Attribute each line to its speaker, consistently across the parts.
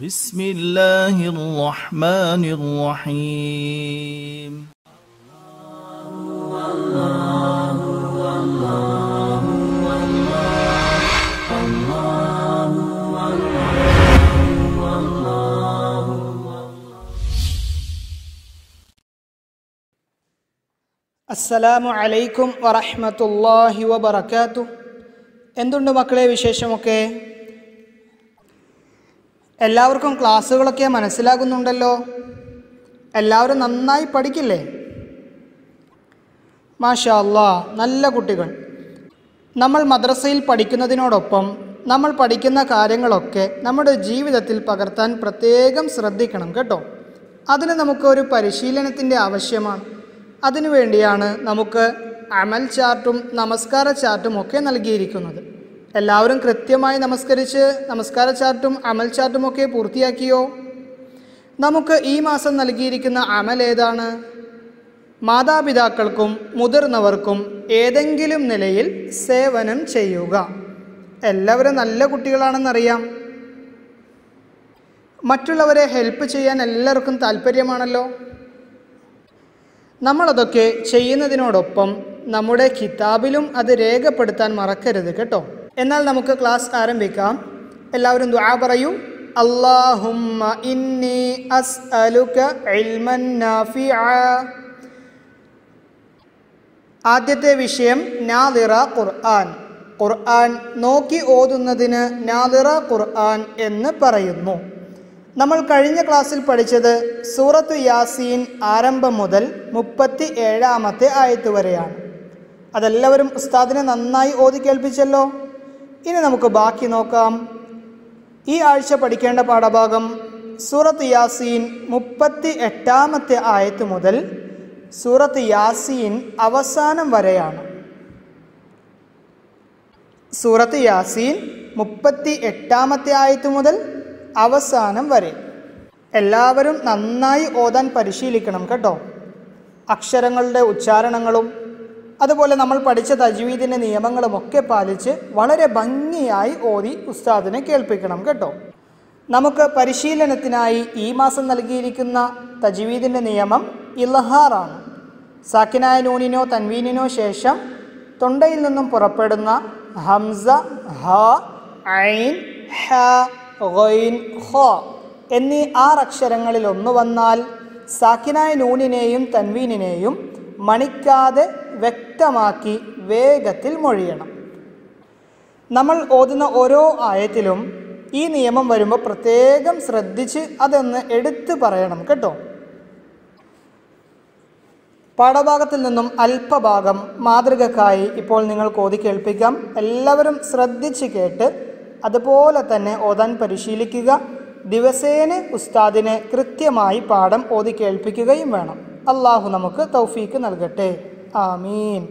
Speaker 1: بسم الله الرحمن الرحيم
Speaker 2: അസ്സലാമു അലൈക്കും വറഹ്മത്തുള്ളാഹി വബറകാതു എന്തുണ്ട് മക്കളെ വിശേഷമൊക്കെ എല്ലാവർക്കും ക്ലാസ്സുകളൊക്കെ മനസ്സിലാകുന്നുണ്ടല്ലോ എല്ലാവരും നന്നായി പഠിക്കില്ലേ മാഷാ അല്ലാ നല്ല കുട്ടികൾ നമ്മൾ മദ്രസയിൽ പഠിക്കുന്നതിനോടൊപ്പം നമ്മൾ പഠിക്കുന്ന കാര്യങ്ങളൊക്കെ നമ്മുടെ ജീവിതത്തിൽ പകർത്താൻ പ്രത്യേകം ശ്രദ്ധിക്കണം കേട്ടോ അതിന് നമുക്ക് ഒരു പരിശീലനത്തിൻ്റെ ആവശ്യമാണ് അതിനുവേണ്ടിയാണ് നമുക്ക് അമൽ ചാർട്ടും നമസ്കാര ചാർട്ടും ഒക്കെ നൽകിയിരിക്കുന്നത് എല്ലാവരും കൃത്യമായി നമസ്കരിച്ച് നമസ്കാര ചാർട്ടും അമൽ ചാർട്ടും ഒക്കെ പൂർത്തിയാക്കിയോ നമുക്ക് ഈ മാസം നൽകിയിരിക്കുന്ന അമൽ ഏതാണ് മാതാപിതാക്കൾക്കും മുതിർന്നവർക്കും ഏതെങ്കിലും നിലയിൽ സേവനം ചെയ്യുക എല്ലാവരും നല്ല കുട്ടികളാണെന്നറിയാം മറ്റുള്ളവരെ ഹെൽപ്പ് ചെയ്യാൻ എല്ലാവർക്കും താല്പര്യമാണല്ലോ നമ്മളതൊക്കെ ചെയ്യുന്നതിനോടൊപ്പം നമ്മുടെ കിതാബിലും അത് രേഖപ്പെടുത്താൻ മറക്കരുത് കേട്ടോ എന്നാൽ നമുക്ക് ക്ലാസ് ആരംഭിക്കാം എല്ലാവരും ദുആ പറയൂ അല്ലാഹുമ്മ ഇന്നി അസ്അലുക ഇൽമൻ നാഫിഅ ആദ്യത്തെ വിഷയം നാദിറ ഖുർആൻ ഖുർആൻ നോക്കി ഓതുന്നതിന് നാദിറ ഖുർആൻ എന്ന് പറയുന്നു നമ്മൾ കഴിഞ്ഞ ക്ലാസ്സിൽ പഠിച്ചത് സൂറത്തു യാസീൻ ആരംഭം മുതൽ മുപ്പത്തി ഏഴാമത്തെ ആയത്ത് വരെയാണ് അതെല്ലാവരും ഉസ്താദിനെ നന്നായി ഓതി കേൾപ്പിച്ചല്ലോ ഇനി നമുക്ക് ബാക്കി നോക്കാം ഈ ആഴ്ച പഠിക്കേണ്ട പാഠഭാഗം സൂറത്ത് യാസീൻ മുപ്പത്തി എട്ടാമത്തെ ആയത്ത് മുതൽ സൂറത്ത് യാസീൻ അവസാനം വരെയാണ് സൂറത്ത് യാസീൻ മുപ്പത്തി എട്ടാമത്തെ ആയത്ത് മുതൽ അവസാനം വരെ എല്ലാവരും നന്നായി ഓതാൻ പരിശീലിക്കണം കേട്ടോ അക്ഷരങ്ങളുടെ ഉച്ചാരണങ്ങളും അതുപോലെ നമ്മൾ പഠിച്ച തജ്വീദിൻ്റെ നിയമങ്ങളുമൊക്കെ പാലിച്ച് വളരെ ഭംഗിയായി ഓതി ഉസ്താദിനെ കേൾപ്പിക്കണം കേട്ടോ നമുക്ക് പരിശീലനത്തിനായി ഈ മാസം നൽകിയിരിക്കുന്ന തജ്വീദിൻ്റെ നിയമം ഇൽഹാറാണ് സാക്കിനായ നൂനിനോ തൻവീനിനോ ശേഷം തൊണ്ടയിൽ നിന്നും പുറപ്പെടുന്ന ഹംസ ഹ ഐൻ ഹ ഗൈൻ ഖ എന്നീ ആറ് അക്ഷരങ്ങളിൽ ഒന്ന് വന്നാൽ സാക്കിനായ നൂനിനെയും തൻവീനിനെയും മണിക്കാതെ വ്യക്തമാക്കി വേഗത്തിൽ മൊഴിയണം നമ്മൾ ഓതുന്ന ഓരോ ആയത്തിലും ഈ നിയമം വരുമ്പോൾ പ്രത്യേകം ശ്രദ്ധിച്ച് അതൊന്ന് എടുത്തു പറയണം കേട്ടോ പാഠഭാഗത്തിൽ നിന്നും അല്പഭാഗം മാതൃകക്കായി ഇപ്പോൾ നിങ്ങൾക്ക് ഓതി കേൾപ്പിക്കാം എല്ലാവരും ശ്രദ്ധിച്ച് കേട്ട് അതുപോലെ തന്നെ ഓതാൻ പരിശീലിക്കുക ദിവസേന ഉസ്താദിനെ കൃത്യമായി പാഠം ഓതി കേൾപ്പിക്കുകയും വേണം അള്ളാഹു നമുക്ക് തൗഫീക്ക് നൽകട്ടെ ആമീൻ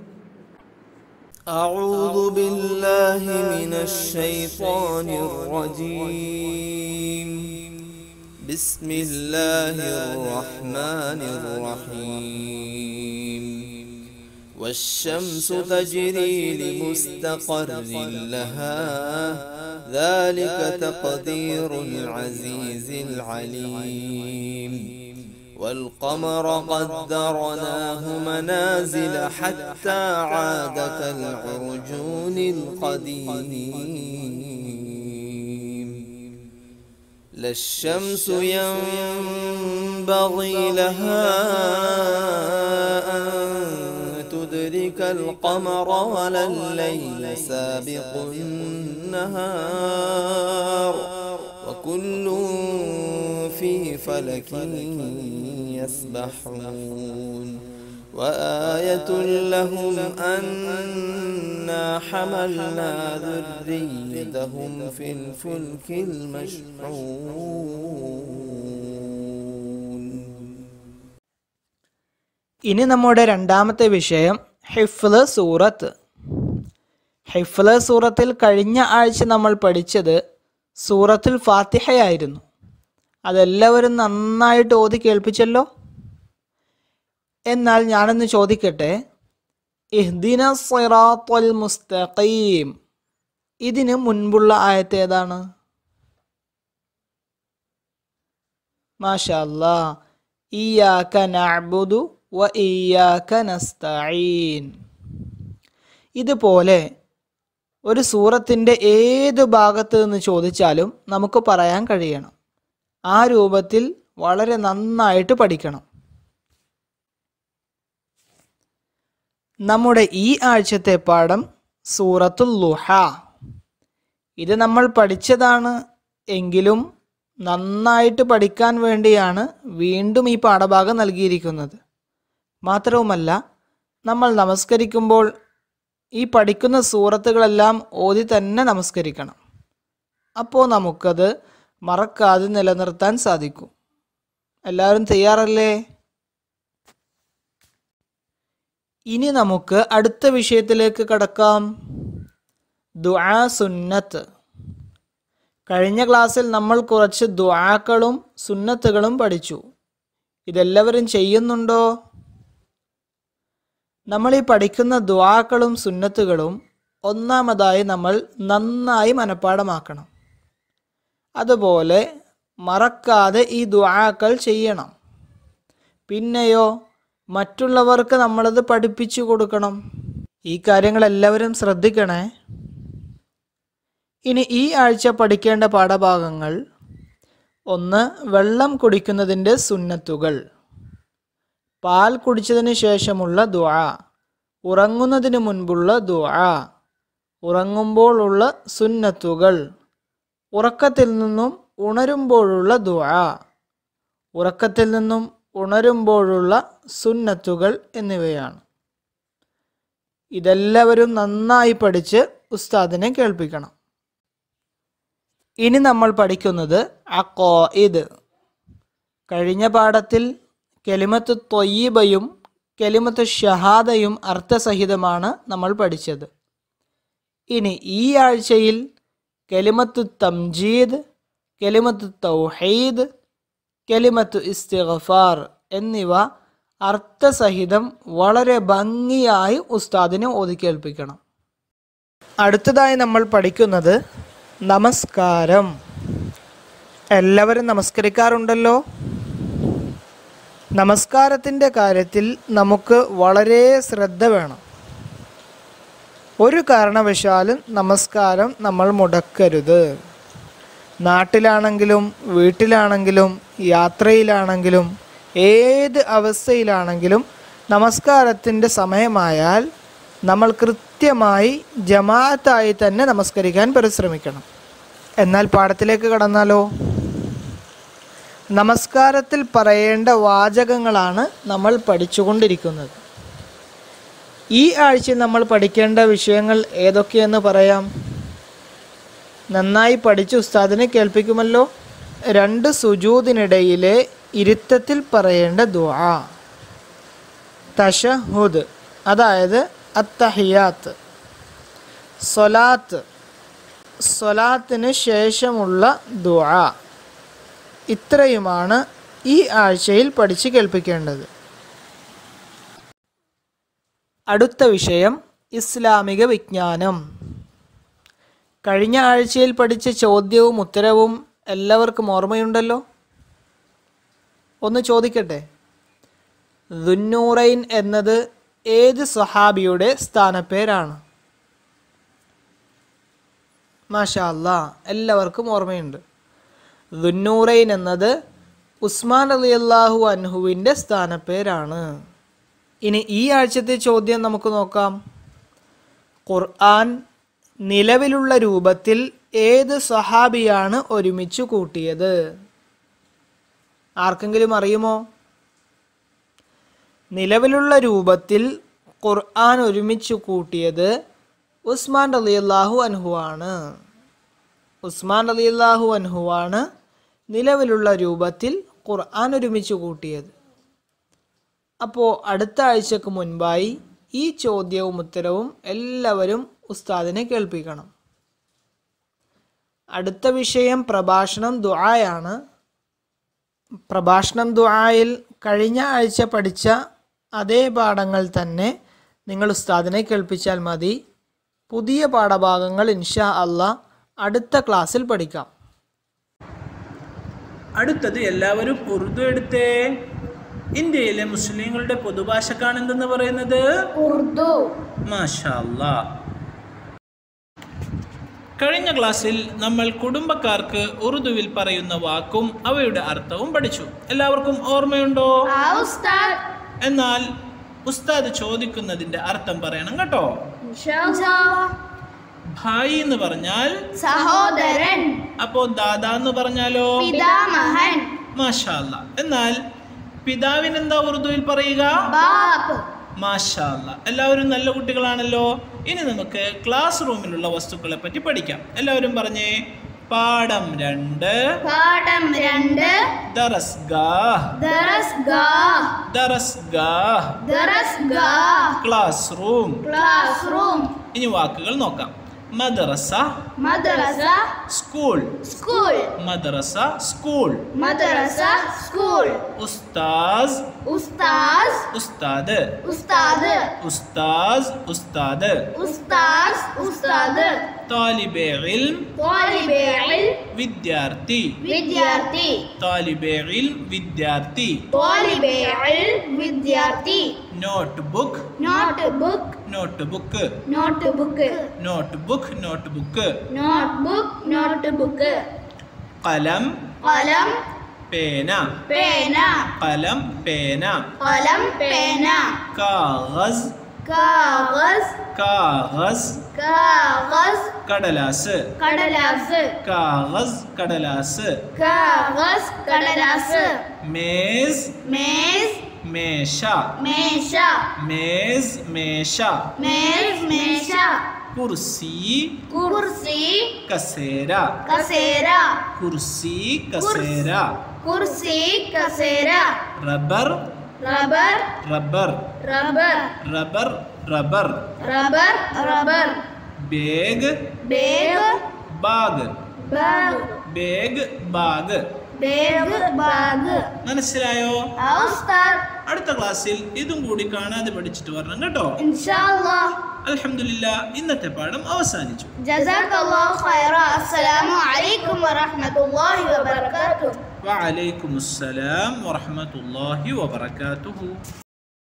Speaker 1: أعوذ بالله من الشيطان الرجيم بسم الله الرحمن الرحيم والشمس تجري لمستقر لها ذلك تقدير العزيز العليم والقمر قدرناه منازل حتى عاد كالعرجون القديم لا الشمس ينبغي لها أن تدرك القمر ولا الليل سابق النهار وكل في فلك يسبحون وآية لهم أنا حملنا ذريتهم في الفلك المشحون
Speaker 2: ഇനി നമ്മുടെ രണ്ടാമത്തെ വിഷയം ഹിഫ്ല് സൂറത്ത് ഹിഫ്ല് സൂറത്തിൽ കഴിഞ്ഞ ആഴ്ച നമ്മൾ പഠിച്ചത് സൂറത്തുൽ ഫാത്തിഹയായിരുന്നു അതെല്ലാവരും നന്നായിട്ട് ഓതി കേൾപ്പിച്ചല്ലോ എന്നാൽ ഞാനൊന്ന് ചോദിക്കട്ടെ ഇഹ്ദിന സിറാത്തുൽ മുസ്തഖീം ഇതിന് മുൻപുള്ള ആയത്ത് ഏതാണ് മാഷാ അല്ലാ ഇയ്യാക നഅ്ബുദു വ ഇയ്യാക നസ്തഈൻ ഇതുപോലെ ഒരു സൂറത്തിൻ്റെ ഏത് ഭാഗത്ത് നിന്ന് ചോദിച്ചാലും നമുക്ക് പറയാൻ കഴിയണം ആ രൂപത്തിൽ വളരെ നന്നായിട്ട് പഠിക്കണം നമ്മുടെ ഈ ആഴ്ചത്തെ പാഠം സൂറത്തുൽ ലുഹ ഇത് നമ്മൾ പഠിച്ചതാണ് എങ്കിലും നന്നായിട്ട് പഠിക്കാൻ വേണ്ടിയാണ് വീണ്ടും ഈ പാഠഭാഗം നൽകിയിരിക്കുന്നത് മാത്രവുമല്ല നമ്മൾ നമസ്കരിക്കുമ്പോൾ ഈ പഠിക്കുന്ന സൂറത്തുകളെല്ലാം ഓതി തന്നെ നമസ്കരിക്കണം അപ്പോൾ നമുക്കത് മറക്കാതെ നിലനിർത്താൻ സാധിക്കും എല്ലാവരും തയ്യാറല്ലേ ഇനി നമുക്ക് അടുത്ത വിഷയത്തിലേക്ക് കടക്കാം ദുആ സുന്നത്ത് കഴിഞ്ഞ ക്ലാസ്സിൽ നമ്മൾ കുറച്ച് ദുആക്കളും സുന്നത്തുകളും പഠിച്ചു ഇതെല്ലാവരും ചെയ്യുന്നുണ്ടോ നമ്മൾ ഈ പഠിക്കുന്ന ദുആക്കളും സുന്നത്തുകളും ഒന്നാമതായി നമ്മൾ നന്നായി മനഃപ്പാടമാക്കണം അതുപോലെ മറക്കാതെ ഈ ദുആക്കൾ ചെയ്യണം പിന്നെയോ മറ്റുള്ളവർക്ക് നമ്മളത് പഠിപ്പിച്ചു കൊടുക്കണം ഈ കാര്യങ്ങൾ എല്ലാവരും ശ്രദ്ധിക്കണേ ഇനി ഈ ആഴ്ച പഠിക്കേണ്ട പാഠഭാഗങ്ങൾ ഒന്ന് വെള്ളം കുടിക്കുന്നതിൻ്റെ സുന്നത്തുകൾ പാൽ കുടിച്ചതിന് ശേഷമുള്ള ദുആ ഉറങ്ങുന്നതിന് മുൻപുള്ള ദുആ ഉറങ്ങുമ്പോഴുള്ള സുന്നത്തുകൾ ഉറക്കത്തിൽ നിന്നും ഉണരുമ്പോഴുള്ള ദുആ ഉറക്കത്തിൽ നിന്നും ഉണരുമ്പോഴുള്ള സുന്നത്തുകൾ എന്നിവയാണ് ഇതെല്ലാവരും നന്നായി പഠിച്ച് ഉസ്താദിനെ കേൾപ്പിക്കണം ഇനി നമ്മൾ പഠിക്കുന്നത് അക്കോയിദ് കഴിഞ്ഞ പാഠത്തിൽ കെലിമത്ത് തൊയ്യബയും കെലിമത്ത് ഷഹാദയും അർത്ഥസഹിതമാണ് നമ്മൾ പഠിച്ചത് ഇനി ഈ ആഴ്ചയിൽ കെലിമത്ത് തംജീദ് കെലിമത്ത് തൗഹീദ് കെലിമത്ത് ഇസ്തിഗ്ഫാർ എന്നിവ അർത്ഥസഹിതം വളരെ ഭംഗിയായി ഉസ്താദിനെ ഓതിക്കേൽപ്പിക്കണം അടുത്തതായി നമ്മൾ പഠിക്കുന്നത് നമസ്കാരം എല്ലാവരും നമസ്കരിക്കാറുണ്ടല്ലോ നമസ്കാരത്തിൻ്റെ കാര്യത്തിൽ നമുക്ക് വളരെ ശ്രദ്ധ വേണം ഒരു കാരണവശാലും നമസ്കാരം നമ്മൾ മുടക്കരുത് നാട്ടിലാണെങ്കിലും വീട്ടിലാണെങ്കിലും യാത്രയിലാണെങ്കിലും ഏത് അവസ്ഥയിലാണെങ്കിലും നമസ്കാരത്തിൻ്റെ സമയമായാൽ നമ്മൾ കൃത്യമായി ജമാഅത്തായി തന്നെ നമസ്കരിക്കാൻ പരിശ്രമിക്കണം എന്നാൽ പാഠത്തിലേക്ക് കടന്നാലോ നമസ്കാരത്തിൽ പറയേണ്ട വാചകങ്ങളാണ് നമ്മൾ പഠിച്ചുകൊണ്ടിരിക്കുന്നത് ഈ ആഴ്ച നമ്മൾ പഠിക്കേണ്ട വിഷയങ്ങൾ ഏതൊക്കെയെന്ന് പറയാം നന്നായി പഠിച്ച് ഉസ്താദിനെ കേൾപ്പിക്കുമല്ലോ രണ്ട് സുജൂദിനിടയിലെ ഇരുത്തത്തിൽ പറയേണ്ട ദുആ തഷഹുദ് അതായത് അത്തഹിയാത്ത് സ്വലാത്ത് സ്വലാത്തിന് ശേഷമുള്ള ദുആ ഇത്രയുമാണ് ഈ ആഴ്ചയിൽ പഠിച്ച് കേൾപ്പിക്കേണ്ടത് അടുത്ത വിഷയം ഇസ്ലാമിക വിജ്ഞാനം കഴിഞ്ഞ ആഴ്ചയിൽ പഠിച്ച ചോദ്യവും ഉത്തരവും എല്ലാവർക്കും ഓർമ്മയുണ്ടല്ലോ ഒന്ന് ചോദിക്കട്ടെ ദുന്നൂറൈൻ എന്നത് ഏത് സഹാബിയുടെ സ്ഥാനപ്പേരാണ് മാഷാ അല്ലാ എല്ലാവർക്കും ഓർമ്മയുണ്ട് ദുന്നൂറൈൻ എന്നത് ഉസ്മാൻ അലി അള്ളാഹു അൻഹുവിൻ്റെ സ്ഥാനപ്പേരാണ് ഇനി ഈ ആഴ്ചത്തെ ചോദ്യം നമുക്ക് നോക്കാം ഖുർആൻ നിലവിലുള്ള രൂപത്തിൽ ഏത് സഹാബിയാണ് ഒരുമിച്ച് കൂട്ടിയത് ആർക്കെങ്കിലും അറിയുമോ നിലവിലുള്ള രൂപത്തിൽ ഖുർആൻ ഒരുമിച്ച് കൂട്ടിയത് ഉസ്മാൻ റളിയല്ലാഹു അൻഹുവാണ് ഉസ്മാൻ റളിയല്ലാഹു അൻഹുവാണ് നിലവിലുള്ള രൂപത്തിൽ ഖുർആൻ ഒരുമിച്ച് കൂട്ടിയത് അപ്പോൾ അടുത്ത ആഴ്ചക്ക് മുൻപായി ഈ ചോദ്യവും ഉത്തരവും എല്ലാവരും ഉസ്താദിനെ കേൾപ്പിക്കണം അടുത്ത വിഷയം പ്രഭാഷണം ദുആയാണ് പ്രഭാഷണം ദുആയിൽ കഴിഞ്ഞ ആഴ്ച പഠിച്ച അതേ പാഠങ്ങൾ തന്നെ നിങ്ങൾ ഉസ്താദിനെ കേൾപ്പിച്ചാൽ മതി പുതിയ പാഠഭാഗങ്ങൾ ഇൻഷാ അള്ളാ അടുത്ത ക്ലാസ്സിൽ പഠിക്കാം
Speaker 3: അടുത്തത് എല്ലാവരും ഉറുദു എടുത്തേ ഇന്ത്യയിലെ മുസ്ലിങ്ങളുടെ പൊതുഭാഷക്കാണ് എന്തെന്ന് പറയുന്നത്
Speaker 4: ഉറുദു
Speaker 3: മാഷാ അല്ലാ. കഴിഞ്ഞ ക്ലാസ്സിൽ നമ്മൾ കുടുംബക്കാർക്ക് ഉറുദുവിൽ പറയുന്ന വാക്കും അവയുടെ അർത്ഥവും പഠിച്ചു എല്ലാവർക്കും ഓർമ്മയുണ്ടോ
Speaker 4: ആ ഉസ്താദ്
Speaker 3: എന്നാൽ ഉസ്താദ് ചോദിക്കുന്നതിന്റെ അർത്ഥം പറയണം കേട്ടോ ഭായി എന്ന് പറഞ്ഞാൽ
Speaker 4: സഹോദരൻ
Speaker 3: അപ്പോ ദാദാ എന്ന് പറഞ്ഞാലോ
Speaker 4: പിതാമഹൻ
Speaker 3: മാഷാ അല്ലാ. എന്നാൽ പിതാവിനെന്താ ഉറുദുവിൽ പറയുക
Speaker 4: ബാപ്പ്
Speaker 3: മാഷാ അല്ലാ. എല്ലാവരും നല്ല കുട്ടികളാണല്ലോ ഇനി നമുക്ക് ക്ലാസ് റൂമിലുള്ള വസ്തുക്കളെ പറ്റി പഠിക്കാം എല്ലാവരും പറഞ്ഞേ പാഠം രണ്ട്
Speaker 4: പാഠം രണ്ട്
Speaker 3: ദറസ്ഗാഹ്
Speaker 4: ദറസ്ഗാഹ്
Speaker 3: ദറസ്ഗാഹ്
Speaker 4: ദറസ്ഗാഹ്
Speaker 3: ക്ലാസ് റൂം
Speaker 4: ക്ലാസ് റൂം
Speaker 3: ഇനി വാക്കുകൾ നോക്കാം മദ്രസ
Speaker 4: മദ്രസ
Speaker 3: സ്കൂൾ
Speaker 4: സ്കൂൾ
Speaker 3: മദ്രസ സ്കൂൾ
Speaker 4: മദ്രസ സ്കൂൾ
Speaker 3: ഉസ്താസ്
Speaker 4: ഉസ്താസ്
Speaker 3: ഉസ്താദ്
Speaker 4: ഉസ്താദ്
Speaker 3: ഉസ്താസ് ഉസ്താദ്
Speaker 4: ഉസ്താസ് ഉസ്താദ്
Speaker 3: താലിബെ ഇൽം
Speaker 4: طالب علم
Speaker 3: വിദ്യാർത്ഥി
Speaker 4: വിദ്യാർത്ഥി
Speaker 3: താലിബെ ഇൽം വിദ്യാർത്ഥി
Speaker 4: طالب علم വിദ്യാർത്ഥി
Speaker 3: notebook
Speaker 4: notebook
Speaker 3: notebook
Speaker 4: notebook
Speaker 3: notebook notebook
Speaker 4: notebook notebook
Speaker 3: കലം
Speaker 4: കലം
Speaker 3: പേന
Speaker 4: പേന
Speaker 3: കലം പേന
Speaker 4: കലം പേന
Speaker 3: കാഗസ്
Speaker 4: കാഗസ്
Speaker 3: കാഗസ്
Speaker 4: കാഗസ്
Speaker 3: കടലാസ്
Speaker 4: കടലാസ്
Speaker 3: കാഗസ് കടലാസ്
Speaker 4: കാഗസ് കടലാസ്
Speaker 3: മേസ്
Speaker 4: മേസ്
Speaker 3: മേശ
Speaker 4: മേശ
Speaker 3: മേസ് മേശ
Speaker 4: മേസ് മേശ
Speaker 3: കുർസി
Speaker 4: കുർസി
Speaker 3: കസേര
Speaker 4: കസേര
Speaker 3: കുർസി കസേര
Speaker 4: കുർസി കസേര
Speaker 3: rubber
Speaker 4: rubber
Speaker 3: rubber
Speaker 4: rubber
Speaker 3: rubber rubber
Speaker 4: rubber rubber
Speaker 3: bag
Speaker 4: bag
Speaker 3: bag
Speaker 4: bag
Speaker 3: bag bag
Speaker 4: bag bag
Speaker 3: മനസ്സിലായോ
Speaker 4: ആ ഉസ്താദ്
Speaker 3: അടുത്ത ക്ലാസ്സിൽ ഇതും കൂടി കാണാതെ പഠിച്ചിട്ട് വരണം കേട്ടോ
Speaker 4: ഇൻഷാല്ലാഹ്
Speaker 3: അൽഹംദുലില്ലാ ഇന്നത്തെ പാഠം അവസാനിച്ചു
Speaker 4: ജസാക്കല്ലാഹു ഖൈറ അസ്സലാമു അലൈക്കും വറഹ്മത്തുള്ളാഹി വബറകാതുഹു
Speaker 3: വഅലൈക്കും അസ്സലാം വറഹ്മത്തുള്ളാഹി വബറകാതുഹു